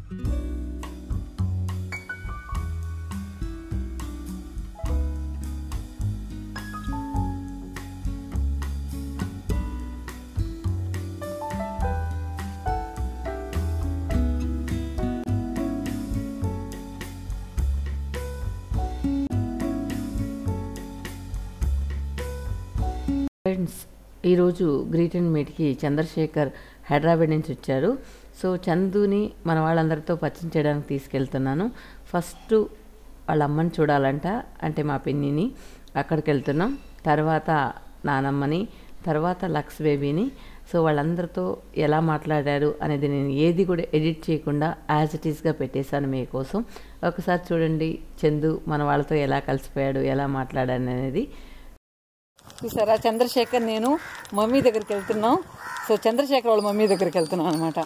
Friends ఈరోజు greet and మీట్కి చంద్రశేఖర్ హైదరాబాద్ నుంచి వచ్చారు సో చందుని మన వాళ్ళందరితో పరిచయం చేయడానికి తీసుకెళ్తున్నాను ఫస్ట్ వాళ్ళ అమ్మని చూడాలంట అంటే మా పిన్నిని అక్కడికి వెళ్తున్నాం తర్వాత నానమ్మని తర్వాత లక్స్ బేబీని సో వాళ్ళందరితో ఎలా మాట్లాడారు అనేది నేను ఏది కూడా ఎడిట్ చేయకుండా యాజ్ ఇట్ ఈస్గా పెట్టేశాను మీకోసం ఒకసారి చూడండి చందు మన వాళ్ళతో ఎలా కలిసిపోయాడు ఎలా మాట్లాడాడు అనేది చూసారా చంద్రశేఖర్ నేను మమ్మీ దగ్గరికి వెళ్తున్నాం సో చంద్రశేఖర్ వాళ్ళ మమ్మీ దగ్గరికి వెళ్తున్నాం అనమాట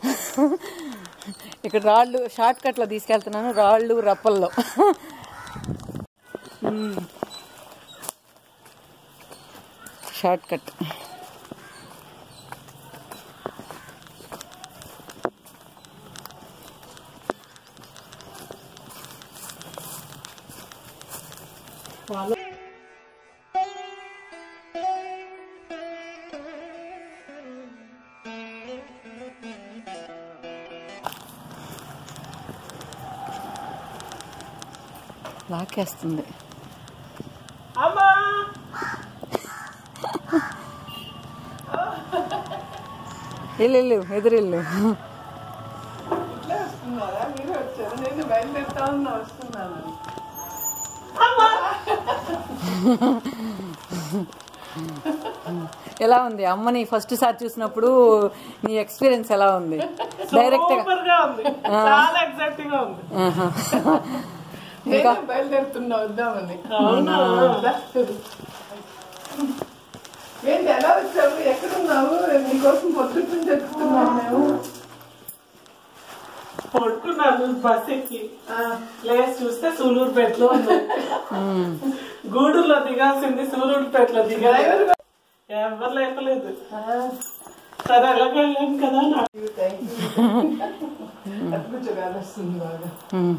ఇక్కడ రాళ్ళు షార్ట్ కట్లో తీసుకెళ్తున్నాను రాళ్ళు రప్పల్లో షార్ట్ కట్ లాకేస్తుంది వెళ్ళు వెళ్ళు ఎదురెళ్ళు ఎలా ఉంది అమ్మని ఫస్ట్ సారి చూసినప్పుడు నీ ఎక్స్పీరియన్స్ ఎలా ఉంది డైరెక్ట్ గా సూపర్ గా ఉంది చాలా ఎక్సైటింగ్ గా ఉంది ఆహా. ఇంకా బయలుదేరుతున్నా వద్దామని అవునా ఏంటి ఎలా వచ్చావు ఎక్కడున్నావు నీకోసం పొద్దున్న నుంచి వెతుకుతున్నావు మేము పడుకున్నాను బస్ ఎక్కి లేచి చూస్తే సూలూరుపేటలో ఉంది గూడూరులో దిగాల్సింది సూలూరుపేటలో దిగాలి ఎవరు లేపలేదు సరే ఎలాగ వెళ్ళాం కదా నాకు కూర్చోగాలి వస్తుంది బాగా ఉమ్.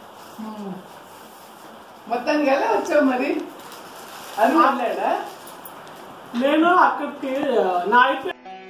మొత్తానికి ఎలా వచ్చావు మరి అది మాట్లాడా నేను అక్కడికి నాయకు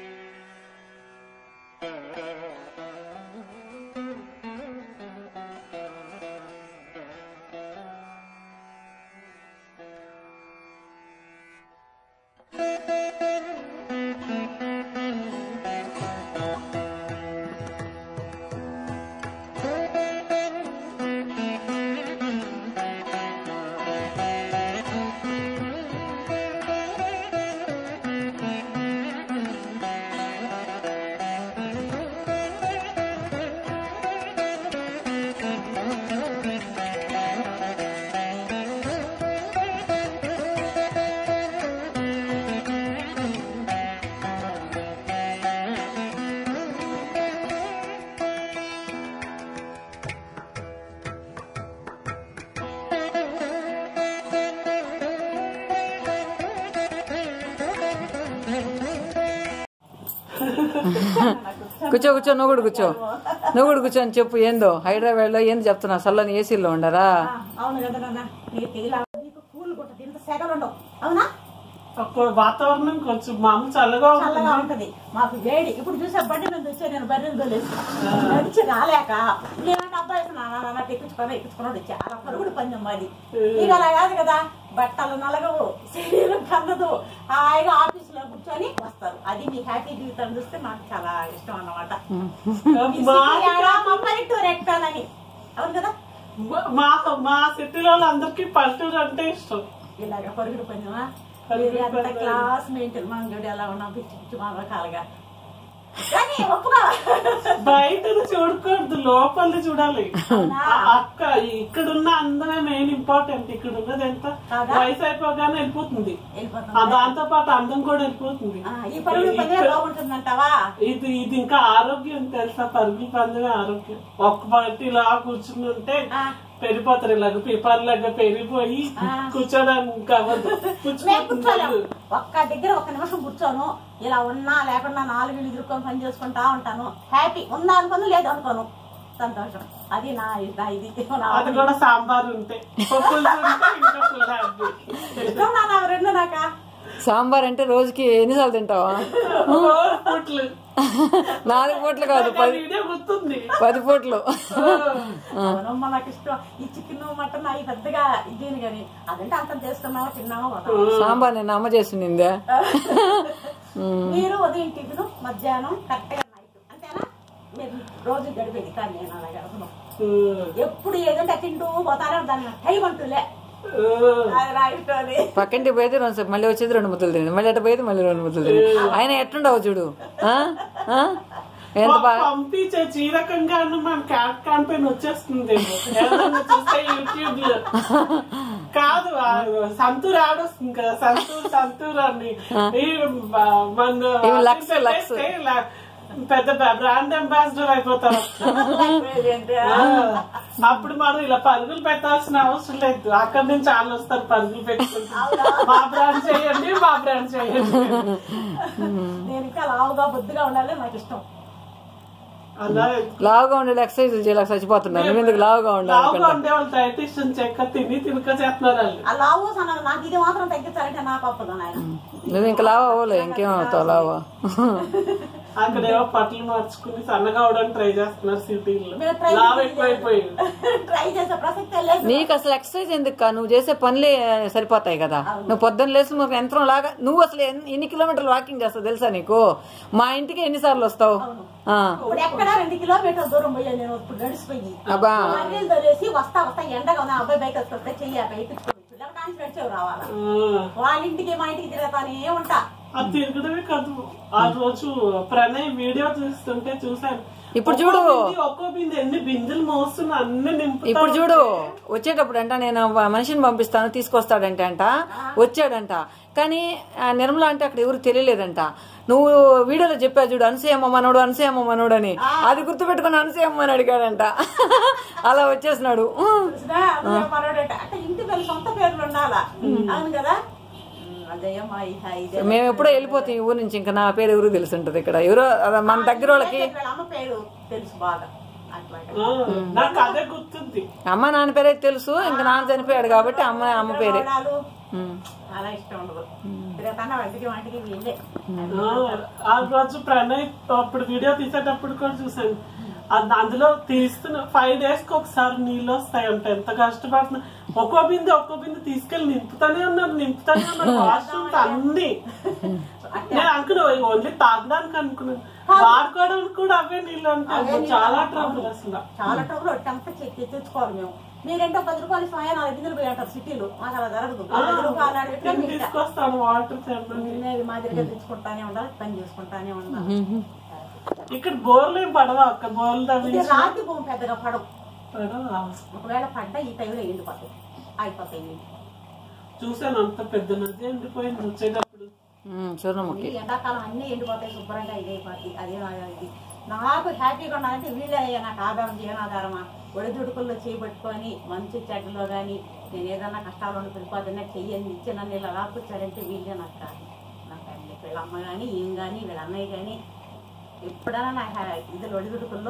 కూర్చో కూర్చో నువ్వు కూడా కూర్చో నువ్వు కూడా కూర్చో అని చెప్పు ఏందో హైదరాబాద్ లో ఏంది చెప్తున్నా సల్లని ఏసీలో ఉండరా అవును కదా నాన్న నీకు ఇలా నీకు కూల్ కొట్టదు ఇంత సెగలు ఉండవు అవునా ఒక వాతావరణం కొంచెం మామూలు చల్లగా చల్లగా ఉంటుంది ఉంటది మాకు వేడి ఇప్పుడు చూసే బండి మీద వచ్చే నేను బర్రెలు తోలేసి నడిచి రాలేక నేనంటే అబ్బాయి నాన్న ఎక్కించుకొని ఎక్కించుకున్నాడు చాలా పరుగుడు పందెం మాది ఇక అలా కాదు కదా బట్టలు నలగవు శరీరం కన్నదు హాయిగా ఆఫీస్ లో కూర్చొని వస్తారు అది మీ హ్యాపీ జీవితం చూస్తే నాకు చాలా ఇష్టం అన్నమాట ఈ మా city ఆడ మా పల్లెటూరు ఎక్కాలని అవును కదా మా మా సిటీలో అందరికి పల్లెటూరు అంటే ఇష్టం ఇలాగ పరుగుడు పందెమా పరుగుడు మీరు ఎంత పందెం. క్లాస్ మెయింటైన్ మనం చూడు ఎలా ఉన్నాం పిచ్చి పిచ్చి మా రకాలుగా కానీ ఒప్పుకో బయట చూడకూడదు లోపల చూడాలి అవునా? ఆ అక్క ఇక్కడున్న అందమే మెయిన్ ఇంపార్టెంట్ ఇక్కడ ఉన్నది ఎంత కాదా? వయసు అయిపోగానే వెళ్ళిపోతుంది వెళ్ళిపోతాం ఆ దాంతో పాటు అందం కూడా వెళ్ళిపోతుంది ఆ, ఈ పరుగుడు పందెం ఇక్కడ- బాగుంటుందంటావా ఇది ఇది ఇంకా ఆరోగ్యం తెలుసా పరుగులు పందమే ఆరోగ్యం ఒక్క బట్టి ఇలా కూర్చుని ఉంటే ఆ. పెరిగిపోతారు ఇలాగ పిపర్లాగా పెరిగిపోయి ఆ. కూర్చోడానికి అవ్వదు మేము పుచ్చుకుంటుంది కూర్చోలేము ఒక్క దగ్గర ఒక్క నిమిషం కూర్చోను ఇలా ఉన్నా లేకుండా నాలుగు ఇల్లు తిరుక్కొని పని చేసుకుంటా ఉంటాను హ్యాపీ ఉందా అనుకోను లేదు అనుకోను సంతోషం అది నా నా ఇది నా అది కూడా సాంబార్ ఉంటే పప్పులు ఉంటే ఇంకా ఫుల్ హ్యాపీ ఇష్టం నా నా రెండు నాక సాంబార్ అంటే రోజుకి ఎన్నిసార్లు తింటావా పుట్లు నాలుగు పూట్లు కాదు పది వీడియో గుర్తుంది పది పూట్లు అవునమ్మా నాకు ఇష్టం ఈ చికెన్ మటన్ అవి పెద్దగా ఇదేను కానీ అదంటే అంత చేసుకున్నావా తిన్నావా పోతావా. సాంబార్ నేను అమ్మ చేసిండిందే మీరు ఉదయం టిఫిన్ మధ్యాహ్నం కరెక్ట్ గా నైట్ అంతేనా మీరు రోజు గడిపేది కానీ నేను అలా గడపను ఎప్పుడు ఏదంటే తింటూ పోతానే దాని టైం అంటూలే అది నా ఇష్టం అది పక్కింటికి పోయేది రెండు సేపు మళ్ళీ వచ్చేది రెండు ముద్దలు తింది మళ్ళీ అటు పోయేది మళ్ళీ రెండు ముద్దలు తింది ఆయన ఎట్లుండవు చూడు ఆ? ఆ? ఎంత బాగా పంపించే చీరకంగా మన క్యాట్ క్యాంపెయిన్ వచ్చేస్తుంది ఎవరన్నా చూస్తే యూట్యూబ్ లో కాదు ఆ సంతూర్ యాడ్ వస్తుంది కదా సంతూర్ సంతూర్ అని ఈ బ- మన ఇవి లక్స్, లక్స్. పెట్టేస్తే ల- పెద్ద బ్రాండ్ అంబాసిడర్ అయిపోతారు ఏంటి? ఆ, అప్పుడు మనం ఇలా పరుగులు పెట్టాల్సిన అవసరం లేదు అక్కడి నుంచి వాళ్ళు వస్తారు పరుగులు పెట్టుకుంటారు మా బ్రాండ్ చేయండి మా బ్రాండ్ చేయండి నేను ఇంకా లావుగా బొద్దుగా ఉండాలి నాకు ఇష్టం అలా లావుగా ఉండే ఎక్సర్సైజ్ చేయలేక చచ్చిపోతున్నారు నువ్వు ఎందుకు లావుగా ఉండాలి లావుగా ఉండే వాళ్ళు డైటిషియన్ చెక్క తిని తినక చేస్తున్నారు వాళ్ళు ఆ లావు సన్న నాకు ఇది మాత్రం తగ్గించాలంటే నాకు అప్పదు నాయన నువ్వు ఇంకా లావు అవ్వలే ఇంకేం అవుతావు లావా అక్కడేమో పట్లు మార్చుకుని సన్నగా అవడానికి ట్రై చేస్తున్నారు సిటీలో మీరు try లావు చేయండి. ఎక్కువైపోయింది ట్రై చేసే ప్రసక్తే లేదు నీకు అసలు ఎక్సర్సైజ్ ఎందుకు కా? నువ్వు చేసే పనులే సరిపోతాయి కదా నువ్వు పొద్దున్న లేచి మాకు యంత్రం లాగా నువ్వు అసలు ఎన్ని- ఎన్ని కిలోమీటర్లు వాకింగ్ చేస్తావు తెలుసా నీకు మా ఇంటికి ఎన్నిసార్లు వస్తావు ఆ. ఇప్పుడు ఎక్కడ రెండు కిలోమీటర్ల దూరం పోయాను నేను ఇప్పుడు నడిచిపోయి అబ్బా మర్రీలు తోలేసి వస్తా వస్తా ఎండగా ఉన్నా అబ్బాయి బయట వస్తుంటే చెయ్యి ఆ బయట పిల్లలకానికి నడిచేవి రావాలా ఆ, వాళ్ళ ఇంటికి మా ఇంటికి తిరగతానే ఉంటా అది తిరగడమే కాదు ఆ రోజు ప్రణయ్ వీడియో చూస్తుంటే చూసాను ఇప్పుడు ఒక్కో చూడు. బిందె, ఒక్కో బిందె ఎన్ని బిందెలు మోస్తున్నా అన్ని నింపుతా ఇప్పుడు చూడు వచ్చేటప్పుడు అంట నేను వ- మనిషిని పంపిస్తాను తీసుకొస్తాడంటే అంట వచ్చాడంట కానీ ఆ నిర్మల అంటే అక్కడ ఎవరు తెలియలేదంట నువ్వు వీడియోలో చెప్పావు చూడు అనసూయమ్మ మనోడు అనసూయమ్మ మనోడు అని అది గుర్తుపెట్టుకుని అనసూయమ్మ అని అడిగాడంట అలా వచ్చేసినాడు చూసినా అదే మనోడట అంటే ఇంటి పేరు సొంత పేర్లు ఉండాలా అవును కదా అదేమ్మా ఇదే మేము ఎప్పుడో వెళ్ళిపోతాం ఈ ఊరు నుంచి ఇంకా నా పేరు ఎవరు తెలుసుంటది ఇక్కడ ఎవరో అదే మన దగ్గర వాళ్ళకి వీళ్ళ అమ్మ పేరు తెలుసు బాగా అట్లాగా ఆ, నాకు అదే గుర్తుంది అమ్మ నాన్న పేరే తెలుసు ఇంకా నాన్న చనిపోయాడు కాబట్టి అమ్మ అమ్మ పేరే వాడాలు ఉమ్. చాలా ఇష్టం ఉండదు తిరగతానే వంటికి వంటికి వీళ్ళే ఆ, ఆ రోజు ప్రణయ్ అప్పుడు వీడియో తీసేటప్పుడు కూడా చూసాను అది అందులో తీస్తున్న ఫైవ్ డేస్ కి ఒకసారి నీళ్ళు వస్తాయంట ఎంత కష్టపడుతున్నా ఒక్కో బిందె ఒక్కో బిందె తీసుకెళ్లి నింపుతానే ఉన్నారు నింపుతానే ఉన్నారు వాష్రూమ్స్ అన్ని నేను అనుకున్నా ఓన్లీ తాగడానికి అనుకున్నాను వాడుకోవడానికి కూడా అవే నీళ్ళు అంటే చాలా ట్రబుల్ అసలు చాలా ట్రబుల్ అంతా చెక్ తెచ్చుకోవాలి మేము మీరేంటో పది రూపాయలు సమయం నాలుగు గింజలు పోయి అంటారు సిటీలో మాకు అలా జరగదు పది రూపాయలు ఆడ పెట్టుకొని నేను తింటా. తీసుకొస్తాను వాటర్ చెమ్మని నేను మాదిరిగా తెచ్చుకుంటానే ఉండాలి పని చేసుకుంటానే ఉండాలి ఇక్కడ బోర్లు ఏం పడవా అక్క బోర్లు ఇది తవ్వించి రాతి భూమి పెద్దగా పడవు పడవా ఒకవేళ పడ్డా ఈ టైంలో ఎండిపోతాయి అయిపోతాయి నీళ్ళు. చూసాను అంత పెద్ద నది ఎండిపోయింది వచ్చేటప్పుడు ఉమ్, చూర్ణముఖి ఈ ఎండాకాలం అన్ని ఎండిపోతాయి శుభ్రంగా ఇదైపోతాయి అదే నా ఇది నాకు హ్యాపీగా ఉండాలంటే వీళ్ళే అయ్యా నాకు ఆధారం జీవనాధారమా ఒడిదుడుకుల్లో చేయబట్టుకొని మంచి చెడ్డలో కానీ నేను ఏదన్నా కష్టాలు ఉండి పిలిపోతున్నా చెయ్యని ఇచ్చి నన్ను ఇలా లాక్కొచ్చారంటే వీళ్ళే నాకు కాదు నా ఫ్యామిలీ వీళ్ళ అమ్మ కానీ ఏం కానీ వీళ్ళ అన్నయ్య కానీ ఎప్పుడైనా నా హ్యా- ఇది ఒడిదుడుకుల్లో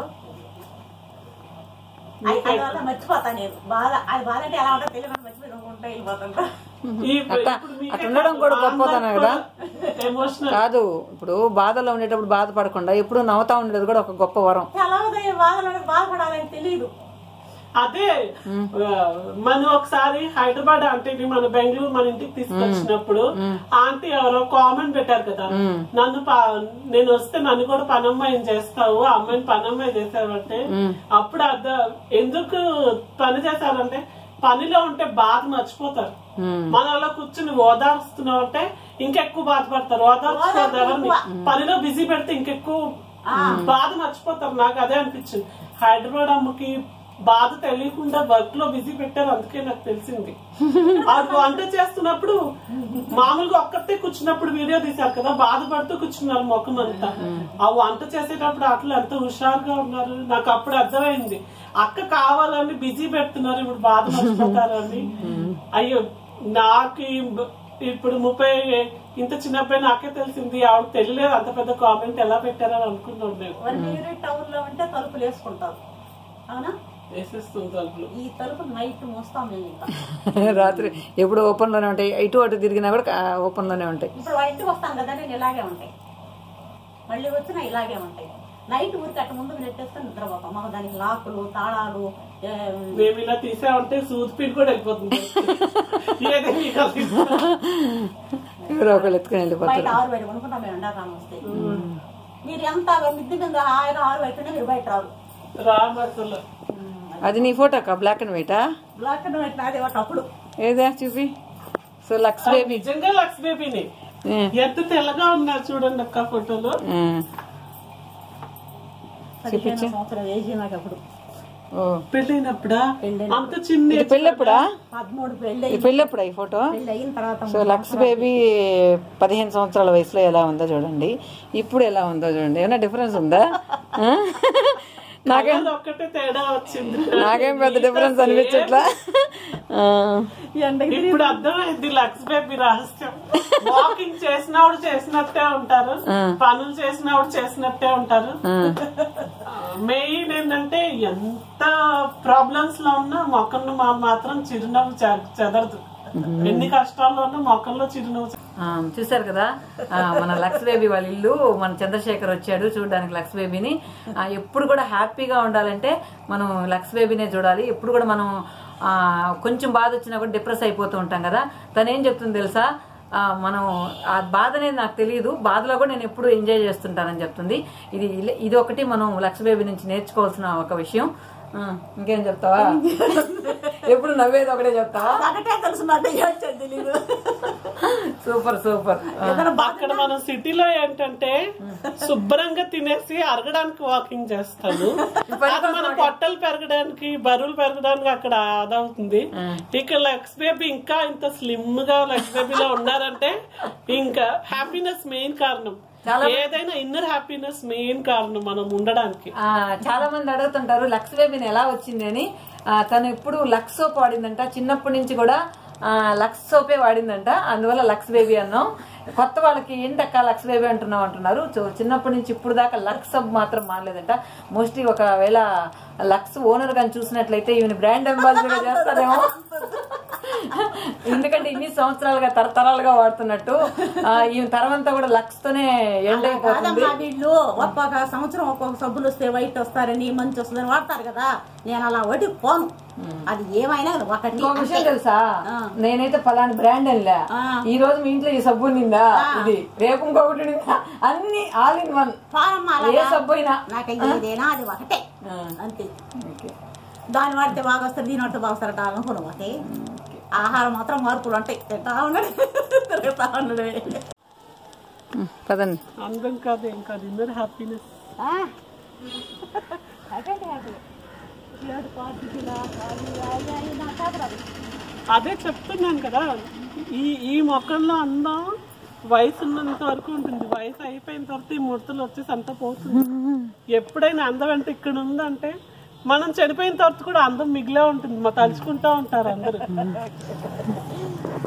అది అది వల్ల మర్చిపోతా నేను బాధ అది బాధ అంటే ఎలా ఉంటుందో తెలియదు మర్చిపోయి ఉంటా వెళ్ళిపోతుంటా ఈ- ఇప్పుడు మీకే అట్లా ఉండడం కూడా గొప్పతనం కదా ఎమోషనల్ కాదు ఇప్పుడు బాధలో ఉండేటప్పుడు బాధపడకుండా ఎప్పుడు నవ్వుతా ఉండేది కూడా ఒక గొప్ప వరం ఎలా ఉదయం బాధలు బాధపడాలని తెలియదు అదే ఆ, మనం ఒకసారి హైదరాబాద్ ఆంటీని మన బెంగళూరు మన ఇంటికి తీసుకొచ్చినప్పుడు ఆంటీ ఎవరో కామెంట్ పెట్టారు కదా నన్ను ప- నేను వస్తే నన్ను కూడా పనమ్మాయిని చేస్తావు ఆ అమ్మాయిని పనమ్మాయి చేసావంటే అప్పుడు అర్థ ఎందుకు పని చేశారంటే పనిలో ఉంటే బాధ మర్చిపోతారు మన అలా కూర్చుని ఓదార్స్తున్నావు అంటే ఇంకెక్కువ బాధపడతారు ఓదార్చుకోవద్దు ఎవరిని పనిలో బిజీ పెడితే ఇంకెక్కువ బాధ మర్చిపోతారు నాకు అదే అనిపించింది హైదరాబాద్ అమ్మకి బాధ తెలియకుండా వర్క్ లో బిజీ పెట్టారు అందుకే నాకు తెలిసింది ఆవిడ వంట చేస్తున్నప్పుడు మామూలుగా ఒక్కతే కూర్చున్నప్పుడు వీడియో తీశారు కదా బాధపడుతూ కూర్చున్నారు ముఖం అంతా ఆ వంట చేసేటప్పుడు అట్లా ఎంత హుషారుగా ఉన్నారు నాకు అప్పుడు అర్థమైంది అక్క కావాలని బిజీ పెడుతున్నారు ఇప్పుడు బాధ మర్చిపోతారని అయ్యో నాకు ఈ- ఇప్పుడు ముప్పై ఇంత చిన్నప్పుడు నాకే తెలిసింది ఆవిడ తెలియలేదు అంత పెద్ద కామెంట్ ఎలా పెట్టారని అనుకున్నాను నేను మరి మీరు టౌన్ లో ఉంటే తలుపులు వేసుకుంటారు అవునా వేసేస్తుంది తలుపులు ఈ తలుపు నైట్ మోస్తాం మేము ఇంకా రాత్రి ఎప్పుడు ఓపెన్లోనే ఉంటాయి ఇటు అటు తిరిగినా కూడా కా- ఓపెన్లోనే ఉంటాయి ఇప్పుడు వాళ్ళ ఇంటికి వస్తాను కదా నేను ఇలాగే ఉంటాయి మళ్ళీ వచ్చినా ఇలాగే ఉంటాయి నైట్ ఊరికి అట్ట ముందు నెట్టేసుకొని నిద్రపోతాం మాకు దానికి లాకులు తాళాలు ఏ, మేము ఇలా తీసామంటే సూది పిన్ కూడా వెళ్ళిపోతుంది ఏదే మీకు అది. ఎవరో ఒకళ్ళు ఎత్తుకుని వెళ్ళిపోతారు బయట ఆరు బయట కొనుక్కుంటాం మేము ఎండాకాలం వస్తే మీరు ఎంత మిద్ది మీద హాయిగా ఆరు బయటనే మీరు బయట రారు రాము అసలు అది నీ ఫోటో అక్క బ్లాక్ అండ్ వైటా బ్లాక్ అండ్ వైట్ నాదే ఒకటి అప్పుడు ఏదా చూపి సో లక్స్ అది బేబీ నిజంగా లక్స్ బేబీని ఎంత తెల్లగా ఉన్నారు చూడండి అక్క ఫోటోలో పదిహేను సంవత్సరం ఏజీ నాకు అప్పుడు ఓ పెళ్ళైనప్పుడా అంత చిన్న ఇది పెళ్ళెప్పుడా పదమూడు పెళ్ళి ఇది పెళ్ళెప్పుడా ఈ ఫోటో పెళ్ళి అయిన తర్వాత సో లక్స్ బేబీ పదిహేను సంవత్సరాల వయసులో ఎలా ఉందో చూడండి ఇప్పుడు ఎలా ఉందో చూడండి ఏమైనా డిఫరెన్స్ ఉందా ఆ? నాకేం కలర్ ఒక్కటే తేడా వచ్చింది నాకేం పెద్ద డిఫరెన్స్ అనిపించట్లా ఆ. ఎండకి ఇప్పుడు అర్థమైంది లక్స్ బేబీ రహస్యం వాకింగ్ చేసినప్పుడు చేసినట్టే ఉంటారు పనులు చేసినప్పుడు చేసినట్టే ఉంటారు మెయిన్ ఏంటంటే ఎంత ప్రాబ్లమ్స్ లో ఉన్నా మొక్కను మాత్రం చిరునవ్వు చె- చెదరదు ఎన్ని కష్టాల్లో ఉన్నా మొక్కల్లో చిరునవ్వు చె- ఆ, చూశారు కదా ఆ, మన లక్స్ బేబీ వాళ్ళ ఇల్లు మన చంద్రశేఖర్ వచ్చాడు చూడడానికి లక్స్ బేబీని ఆ, ఎప్పుడు కూడా హ్యాపీగా ఉండాలంటే మనం లక్స్ బేబీనే చూడాలి ఎప్పుడు కూడా మనం ఆ, కొంచెం బాధ వచ్చినా కూడా డిప్రెస్ అయిపోతూ ఉంటాం కదా తను ఏం చెప్తుంది తెలుసా ఆ, మనం ఆ బాధ అనేది నాకు తెలియదు బాధలో కూడా నేను ఎప్పుడు ఎంజాయ్ చేస్తుంటానని చెప్తుంది ఇది ఇది ఒకటి మనం లక్స్ బేబీ నుంచి నేర్చుకోవాల్సిన ఒక విషయం ఆ, ఇంకేం చెప్తావా ఎప్పుడు నవ్వేది ఒకటే చెప్తావా ఒకటే తెలుసు నాకు వచ్చేది తెలీదు సూపర్ సూపర్ అక్కడ మనం సిటీలో ఏంటంటే శుభ్రంగా తినేసి అరగడానికి వాకింగ్ చేస్తాను అది మన పొట్టలు పెరగడానికి బరువులు పెరగడానికి అక్కడ ఆదవుతుంది ఇక్కడ లక్స్ బేబీ ఇంకా ఇంత స్లిమ్ గా లక్స్ బేబీలో ఉన్నారంటే ఇంకా హ్యాపీనెస్ మెయిన్ కారణం ఏదైనా ఇన్నర్ హ్యాపీనెస్ మెయిన్ కారణం మనం ఉండడానికి ఆ, చాలా మంది అడుగుతుంటారు లక్స్ బేబీని ఎలా వచ్చింది అని ఆ, తను ఎప్పుడు లక్స్ సోప్ వాడిందంట చిన్నప్పటి నుంచి కూడా ఆ, లక్స్ సోపే వాడిందంట అందువల్ల లక్స్ బేబీ అన్నాం కొత్త వాళ్ళకి ఏంటక్క లక్స్ బేబీ అంటున్నాం అంటున్నారు సో చిన్నప్పటి నుంచి ఇప్పుడు దాకా లక్స్ సబ్ మాత్రం మారలేదంట మోస్ట్లీ ఒకవేళ లక్స్ ఓనర్ గాని చూసినట్లయితే ఈవెన్ బ్రాండ్ అంబాసిడర్ చేస్తారేమో ఎందుకంటే ఇన్ని సంవత్సరాలుగా తరతరాలుగా వాడుతున్నట్టు ఆ, ఈమె తరమంతా కూడా లక్స్ తోనే ఎండ్ అయిపోతుంది కాదమ్మా వీళ్ళు ఒక్కొక్క సంవత్సరం ఒక్కొక్క సబ్బులు వస్తే వైట్ వస్తారని మంచి వస్తుందని వాడతారు కదా నేను అలా ఒకటి పోను అది ఏమైనా ఒకటి ఇంకో విషయం అంతే. తెలుసా ఆ. నేనైతే పలాని బ్రాండ్ అనిలే ఆ. ఈ రోజు మీ ఇంట్లో ఈ సబ్బు నిందా ఇది రేపు ఇంకొకటి నిందా అన్ని ఆల్ ఇన్ వన్ పారమ్మా ఏ అలాగా. సబ్బు అయినా నాకు ఏదైనా అది ఒకటే ఆ. అంతే దాన్ని వాడితే బాగా వస్తారు దీని వాడితే బాగా వస్తారట అనుకుని ఒకటి ఆహారం మాత్రం మార్పులు ఉంటాయి తింటా ఉన్నాడు తిరుగుతా ఉన్నాడు పదండి అందం కాదు ఏం కాదు ఇన్నర్ హ్యాపీనెస్ అదే చెప్తున్నాను కదా ఈ ఈ మొక్కల్లో అందం వయసు ఉన్నంత వరకు ఉంటుంది వయసు అయిపోయిన తర్వాత ఈ ముడతలు వచ్చేసి అంతా పోతుంది ఎప్పుడైనా అందం అంటే ఇక్కడ ఉందంటే మనం చనిపోయిన తర్వాత కూడా అందం మిగిలే ఉంటుంది మా తలుచుకుంటా ఉంటారు అందరూ